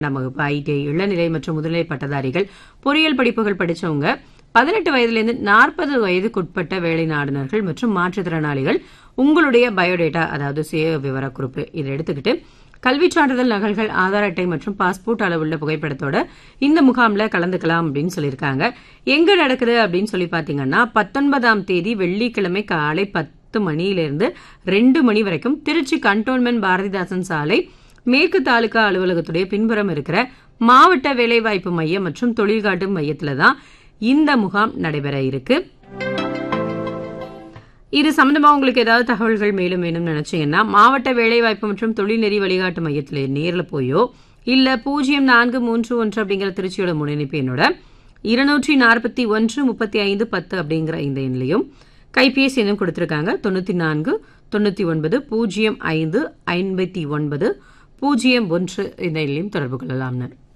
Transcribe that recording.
நம்ம வகுப்பு ஐடிஐ இளநிலை மற்றும் முதுநிலை பட்டதாரிகள் பொறியியல் படிப்புகள் படிச்சவங்க பதினெட்டு வயதிலிருந்து நாற்பது வயதுக்குட்பட்ட வேலை நாடுனர்கள் மற்றும் மாற்றுத்திறனாளிகள் உங்களுடைய பயோடேட்டா அதாவது சுய விவரக்குறிப்பு இதை எடுத்துக்கிட்டு கல்வி சான்றிதழ் நகல்கள் ஆதார் அட்டை மற்றும் பாஸ்போர்ட் அளவுள்ள புகைப்படத்தோட இந்த முகாம்ல கலந்துக்கலாம் அப்படின்னு சொல்லியிருக்காங்க எங்க நடக்குது அப்படின்னு சொல்லி பாத்தீங்கன்னா பத்தொன்பதாம் தேதி வெள்ளிக்கிழமை காலை பத்து மணியிலிருந்து ரெண்டு மணி வரைக்கும் திருச்சி கண்டோன்மெண்ட் பாரதிதாசன் சாலை மேற்கு தாலுகா அலுவலகத்துடைய பின்புறம் இருக்கிற மாவட்ட வேலைவாய்ப்பு மையம் மற்றும் தொழில் காட்டும் மையத்துல தான் இந்த முகாம் நடைபெற இருக்கு இது சம்பந்தமா உங்களுக்கு ஏதாவது தகவல்கள் மேலும் வேணும் நினைச்சீங்கன்னா மாவட்ட வேலைவாய்ப்பு மற்றும் தொழில்நெறி வழிகாட்டு மையத்தில் நேரில் போயோ இல்ல பூஜ்ஜியம் நான்கு மூன்று ஒன்று அப்படிங்கிற திருச்சியோட முன்னணிப்பு என்னோட இருநூற்றி நாற்பத்தி ஒன்று முப்பத்தி ஐந்து பத்து அப்படிங்கிற இந்த எண்ணிலையும் கைபேசி எண்ணும் கொடுத்துருக்காங்க தொண்ணூற்றி நான்கு தொண்ணூற்றி ஒன்பது பூஜ்ஜியம் ஐந்து ஐம்பத்தி ஒன்பது பூஜ்ஜியம் ஒன்று இந்த எண்ணிலையும் தொடர்பு கொள்ளலாம்னு